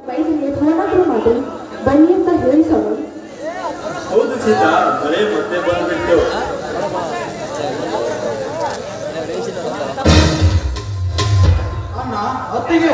ಮೈಸೂರಿಗೆ ಫೋನಾದ್ರೂ ಮಾಡಿ ಬನ್ನಿ ಅಂತ ಹೇಳಿ ಸ್ವಾಮಿ ಹೌದು ಸೀತಾ ಮಳೆ ಮತ್ತೆ ಬಂದ್ಬಿಟ್ಟು ಅಣ್ಣ ಅತ್ತಿಗೆ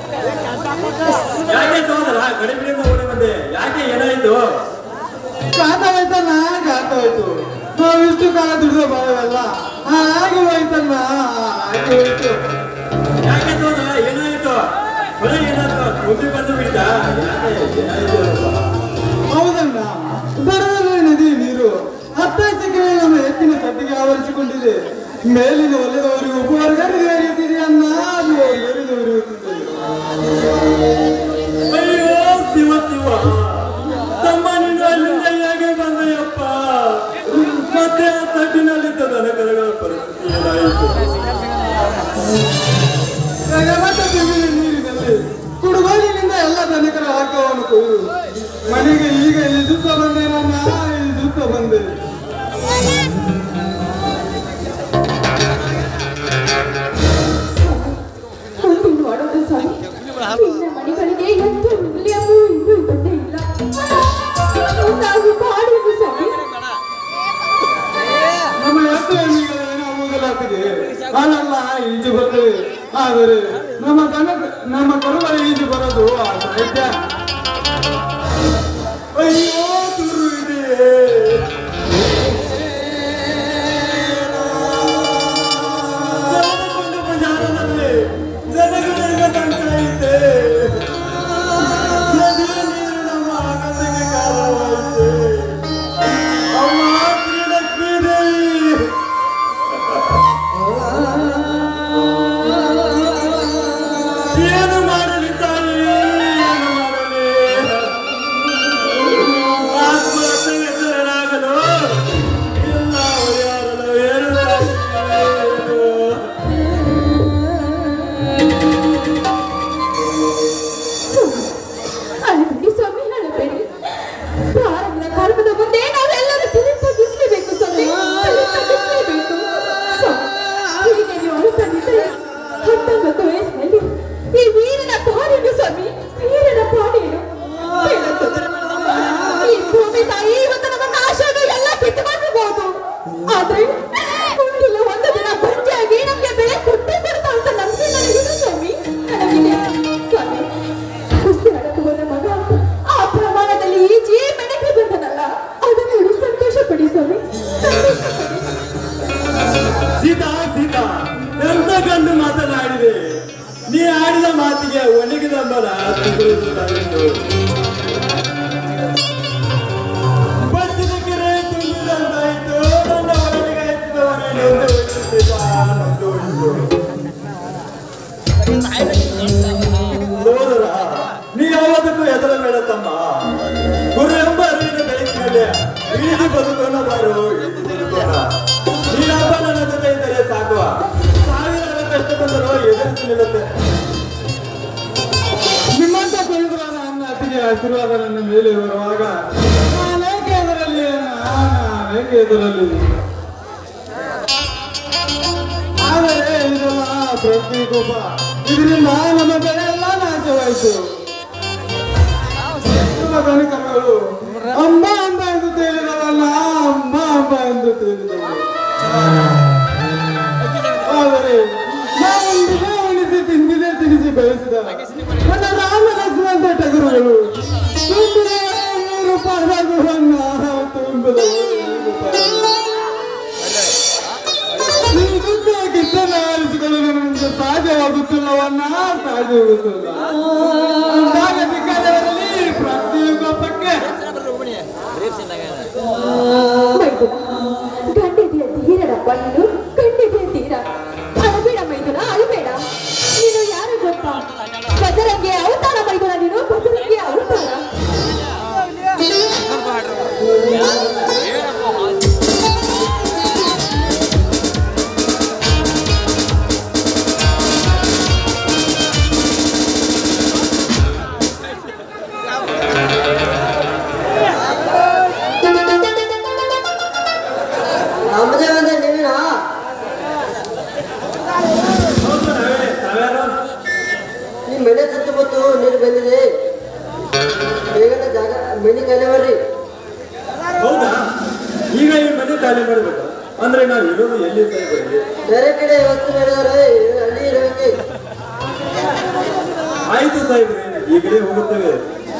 ಯಾಕೆ ಸೋದರ ಕಡಿಮೆಯಿಂದ ಓಡಿ ಬಂದೆ ಯಾಕೆ ಏನಾಯ್ತು ಗಾತ ಹೋಯ್ತಣ್ಣ ಗಾತ ಹೋಯ್ತು ನಾವು ಇಷ್ಟು ಕಾಲ ದುಡಿದ ಬರವಲ್ಲ ಹಾಗೆ ಹೋಯ್ತಣ್ಣ ಹಾಗೆ ಹೋಯ್ತು ಯಾಕೆ ಸೋದರ ಏನಾಯ್ತು ಮಳೆ ಏನಾಯ್ತು ತುಂಬಿ ಬಂದು ಬಿಡ್ತಾ ಯಾಕೆ ಏನಾಯ್ತು ಹೌದಣ್ಣ ದಡದಲ್ಲಿ ನದಿ ನೀರು ಹತ್ತಾಚೆಗೆ ನಮ್ಮ ಎತ್ತಿನ ಕಟ್ಟಿಗೆ ಆವರಿಸಿಕೊಂಡಿದೆ ಮೇಲಿನ ಒಲೆದವರಿಗೂ ಉಪವರ್ಗರಿಗೆ ಹರಿಯುತ್ತಿದೆ ಅನ್ನ ಅದು ಏರಿದವರಿಗೂ ಅಯ್ಯೋ ಶಿವ ಶಿವ ತಮ್ಮ ನಿನ್ನ ಅಲ್ಲಿಂದ ಹೇಗೆ ಬಂದೆಯಪ್ಪ ಮತ್ತೆ ಆ ತಟ್ಟಿನಲ್ಲಿದ್ದ ದನಕರಗಳ ಪರಿಸ್ಥಿತಿ ಏನಾಯಿತು ಮತ್ತೆ ತುಂಬಿದ ನೀರಿನಲ್ಲಿ ಕುಡುಗೋಲಿನಿಂದ ಎಲ್ಲ ದನಕರ ಹಾಕವನ್ನು ಕೊಯ್ದು ಮನೆಗೆ ಈಗ ಇದುತ್ತ ಬಂದೆ ನನ್ನ ಇದುತ್ತ ಬಂದೆ ಮುಂದಿನ ಮಾಡೋದು ಸ್ವಾಮಿ ನಿನ್ನ ಮನೆಗಳಿಗೆ ಎಂತ ಮೂಲ್ಯವೂ ಇನ್ನೂ ಬಂದೇ ಇಲ್ಲ ನಾವು ಕಾಡುವುದು ಸ್ವಾಮಿ ನಮ್ಮ ಎತ್ತು ಎಮ್ಮಿಗಳೇನೋ ಹೋಗಲಾಗ್ತಿದೆ ಹಾಲೆಲ್ಲ ಈಜು ಬರ್ತದೆ ಆದರೆ ನಮ್ಮ ದನ ನಮ್ಮ ಕರುಗಳ ಈಜು ಬರೋದು ಆ ಸಾಹಿತ್ಯ ಅಯ್ಯೋ ತುರು ಇದೆ ನಡೆದುಕೊಂಡು ಬಜಾರದಲ್ಲಿ ಜನಗಳಿಗೆ ತಂಕಾಯಿತೆ ನದಿಯ ನೀರು ನಮ್ಮ ಆಗತಿಗೆ ಕಾರಣವಾಯಿತೆ ಅಮ್ಮ ಶ್ರೀಲಕ್ಷ್ಮೀ ದೇವಿ ಏನು ಮಾಡಲಿ ತಾಯಿ ಏನು ಮಾಡಲಿ ಆತ್ಮಹತ್ಯೆಗೆ ಶರಣಾಗಲು ಇಲ್ಲ ಯಾರಲು ಏನು ಮಾಡಲಿ? ಅಳಬೇಡಿ ಸ್ವಾಮಿ ಅಳಬೇಡಿ ಪ್ರಾರಂಭದ ಕರ್ಮದ ಮುಂದೆ ನಾವೆಲ್ಲರೂ ತಲೆ ತಗ್ಗಿಸ್ಲೇಬೇಕು ಸ್ವಾಮಿ ತಲೆ ತಗ್ಗಿಸ್ಲೇಬೇಕು ಸ್ವಾಮಿ ಹೀಗೆ ನೀವು ಅಳುತ್ತಿದ್ದರೆ ಹತ್ತೊಂಬತ್ತು ವಯಸ್ಸಿನಲ್ಲಿ ಈ ವೀರನ ಪಾಡೇನು ಸ್ವಾಮಿ ವೀರನ ಪಾಡೇನು ಬೇಡ ಸ್ವಾಮಿ. ಈ ಭೂಮಿ ತಾಯಿ ಇವತ್ತು ನಮ್ಮ ನಾಶವನ್ನು ಎಲ್ಲ ಕಿತ್ತುಕೊಂಡಿರ್ಬೋದು ಆದ್ರೆ ಮುಂದಿನ ಒಂದು ದಿನ ಬಂಜಾಗಿ ನಮ್ಗೆ ಬೆಳೆ ಕೊಟ್ಟೇ ಕೊಡ್ತಾ ಅಂತ ನಂಬಿಕೆ ನನಗಿದೆ ಸ್ವಾಮಿ ನನಗಿದೆ ಸ್ವಾಮಿ ಕುಸ್ತಿ ಆಡಕ್ಕೆ ಹೋದ ಮಗ ಆ ಪ್ರಮಾಣದಲ್ಲಿ ಈಜಿ ಮನೆಗೆ ಬಂದನಲ್ಲ ಅದನ್ನು ನೋಡಿ ಸಂತೋಷ ಪಡಿ ಸ್ವಾಮಿ ಸಂತೋಷ ಪಡಿ ಸೀತಾ ಸೀತಾ ಎಂತ ಕಂಡು ಮಾತನಾಡಿದೆ ನೀ ಆಡಿದ ಮಾತಿಗೆ ಒಣಗಿದ ಮರ ತುಗುರುವುದು ತಂದು ಬಚ್ಚಿದ ಕೆರೆ ತುಂಬಿದಂತಾಯಿತು ನನ್ನ ಒಳಗೆ ಎತ್ತಿದವನೇ ನೊಂದು ಹೋಯಿತು ಸೀತಾ, ನೊಂದು ಹೋಯಿತು. ಸೋದರ ನೀ ಯಾವತ್ತಕ್ಕೂ ಹೆದರಬೇಡ ತಮ್ಮ ಗುರು ಎಂಬ ಅರಿವಿನ ಬೆಳಕಿನಲ್ಲಿ ಇಳಿದು ಬದುಕೋಣ ಬಾರು ಇಳಿದು ಬದುಕೋಣ ನೀನಪ್ಪ ನನ್ನ ಜೊತೆ ಇದ್ದರೆ ಸಾಕುವ ಸಾವಿರಾರು ಕಷ್ಟ ಬಂದರೂ ಎದುರಿಸಿ ನಿಲ್ಲುತ್ತೆ ನಿಮ್ಮಂತ ಕೊಡುಗರಾದ ಅನ್ನ ಅತಿಗೆ ಆಶೀರ್ವಾದ ನನ್ನ ಮೇಲೆ ಬರುವಾಗ ನಾನೇಕೆ ಎದುರಲ್ಲಿ ಅಣ್ಣ ನಾನೇಕೆ ಎದುರಲ್ಲಿ ಆದರೆ ಇದೆಲ್ಲ ಪ್ರತಿಕೋಪ ಇದರಿಂದ ನಮ್ಮ ಬೆಳೆ ಎಲ್ಲ ನಾಶವಾಯಿತು ನಮ್ಮ ಧನಿಕರುಗಳು ಅಮ್ಮ ಅಂಬ ಎಂದು ತಿಳಿದವಲ್ಲ ಅಮ್ಮ ಅಂಬ ಎಂದು ತಿಳಿದವು ಆದರೆ ನಾವೊಂದಿಗೆ ಉಳಿಸಿ ತಿಂದಿದೆ ತಿನಿಸಿ ಬೆಳೆಸಿದ ನನ್ನ ರಾಮ ಲಕ್ಷ್ಮಣ ಟಗರುಗಳು ತುಂಬಿದ ನೀರು ಪಾದಾಗುವನ್ನ ತುಂಬಿದವು ನೀರು ಪಾದಾಗುವ. ಈ ದುಡ್ಡು ಕಿತ್ತನ ಆರಿಸಿಕೊಳ್ಳಲು ನನಗೆ ಸಾಧ್ಯವಾಗುತ್ತಿಲ್ಲವನ್ನ ಸಾಧ್ಯವಾಗುತ್ತಿಲ್ಲ ಅಂದಾಗ ಬೇಕಾದವರಲ್ಲಿ ಪ್ರತಿಯೊಬ್ಬಕ್ಕೆ ಮೈದುನ ಗಂಡಿದೆಯ ಧೀರರಪ್ಪ ನೀನು ಗಂಡಿದೆಯ ಧೀರ ಅಳಬೇಡ ಮೈದುನ ಅಳಬೇಡ ನೀನು ಯಾರು ಗೊತ್ತಾ ಬದರಂಗೆ ಅವತಾರ ಮೈದುನ ನೀನು ಬದರಂಗೆ ಅವತಾರ ಮನೆ ಖಾಲಿ ಮಾಡ್ರಿ ಹೌದಾ ಈಗ ಈ ಮನೆ ಖಾಲಿ ಮಾಡ್ಬೇಕು ಅಂದ್ರೆ ನಾವು ಇರೋದು ಎಲ್ಲಿ ಸಾಹೇಬ್ರೆ ಬೇರೆ ಕಡೆ ಇವತ್ತು ನಡೆದವ್ರೆ ಅಲ್ಲಿ ಇರೋಕೆ ಆಯ್ತು ಸಾಹೇಬ್ರೆ ಈಗಲೇ ಹೋಗುತ್ತೇವೆ